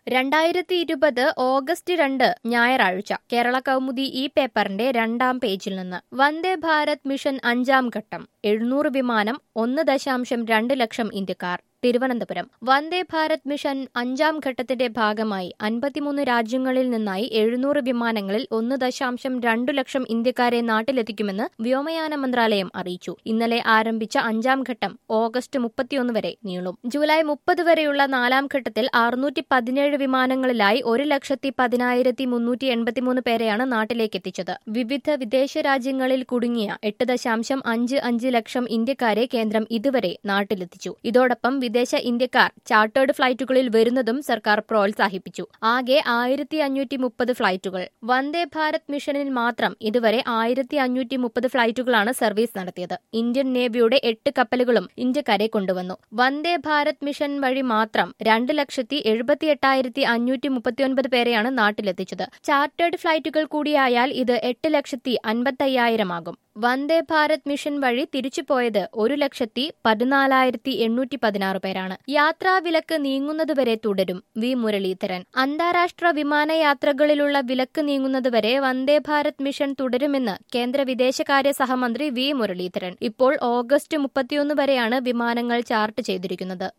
രണ്ടായിരത്തി ഇരുപത് ഓഗസ്റ്റ് രണ്ട് ഞായറാഴ്ച കേരള കൗമുദി ഈ പേപ്പറിന്റെ രണ്ടാം പേജിൽ നിന്ന് വന്ദേ ഭാരത് മിഷൻ അഞ്ചാം ഘട്ടം എഴുന്നൂറ് വിമാനം ഒന്ന് ദശാംശം രണ്ട് ലക്ഷം ഇന്ത്യക്കാർ തിരുവനന്തപുരം വന്ദേ ഭാരത് മിഷൻ അഞ്ചാം ഘട്ടത്തിന്റെ ഭാഗമായി അൻപത്തിമൂന്ന് രാജ്യങ്ങളിൽ നിന്നായി എഴുന്നൂറ് വിമാനങ്ങളിൽ ഒന്ന് ദശാംശം രണ്ടു ലക്ഷം ഇന്ത്യക്കാരെ നാട്ടിലെത്തിക്കുമെന്ന് വ്യോമയാന മന്ത്രാലയം അറിയിച്ചു ഇന്നലെ ആരംഭിച്ച അഞ്ചാം ഘട്ടം ഓഗസ്റ്റ് മുപ്പത്തിയൊന്ന് വരെ നീളും ജൂലൈ മുപ്പത് വരെയുള്ള നാലാം ഘട്ടത്തിൽ അറുന്നൂറ്റി പതിനേഴ് വിമാനങ്ങളിലായി ഒരു ലക്ഷത്തി പതിനായിരത്തി മുന്നൂറ്റി എൺപത്തിമൂന്ന് പേരെയാണ് നാട്ടിലേക്ക് എത്തിച്ചത് വിവിധ വിദേശ രാജ്യങ്ങളിൽ കുടുങ്ങിയ എട്ട് ദശാംശം അഞ്ച് അഞ്ച് ലക്ഷം ഇന്ത്യക്കാരെ കേന്ദ്രം ഇതുവരെ നാട്ടിലെത്തിച്ചു ഇതോടൊപ്പം വിദേശ ഇന്ത്യക്കാർ ചാർട്ടേഡ് ഫ്ളൈറ്റുകളിൽ വരുന്നതും സർക്കാർ പ്രോത്സാഹിപ്പിച്ചു ആകെ ആയിരത്തി അഞ്ഞൂറ്റി മുപ്പത് ഫ്ളൈറ്റുകൾ വന്ദേ ഭാരത് മിഷനിൽ മാത്രം ഇതുവരെ ആയിരത്തി അഞ്ഞൂറ്റി മുപ്പത് ഫ്ളൈറ്റുകളാണ് സർവീസ് നടത്തിയത് ഇന്ത്യൻ നേവിയുടെ എട്ട് കപ്പലുകളും ഇന്ത്യക്കാരെ കൊണ്ടുവന്നു വന്ദേ ഭാരത് മിഷൻ വഴി മാത്രം രണ്ട് ലക്ഷത്തി എഴുപത്തി എട്ടായിരത്തി അഞ്ഞൂറ്റി മുപ്പത്തിയൊൻപത് പേരെയാണ് നാട്ടിലെത്തിച്ചത് ചാർട്ടേഡ് ഫ്ളൈറ്റുകൾ കൂടിയായാൽ ഇത് എട്ട് ലക്ഷത്തി അൻപത്തയ്യായിരമാകും വന്ദേ ഭാരത് മിഷൻ വഴി തിരിച്ചുപോയത് ഒരു ലക്ഷത്തി പതിനാലായിരത്തി എണ്ണൂറ്റി പതിനാറ് പേരാണ് യാത്രാ വിലക്ക് നീങ്ങുന്നതുവരെ തുടരും വി മുരളീധരൻ അന്താരാഷ്ട്ര വിമാനയാത്രകളിലുള്ള വിലക്ക് നീങ്ങുന്നതുവരെ വന്ദേ ഭാരത് മിഷൻ തുടരുമെന്ന് കേന്ദ്ര വിദേശകാര്യ സഹമന്ത്രി വി മുരളീധരൻ ഇപ്പോൾ ഓഗസ്റ്റ് മുപ്പത്തിയൊന്ന് വരെയാണ് വിമാനങ്ങൾ ചാർട്ട് ചെയ്തിരിക്കുന്നത്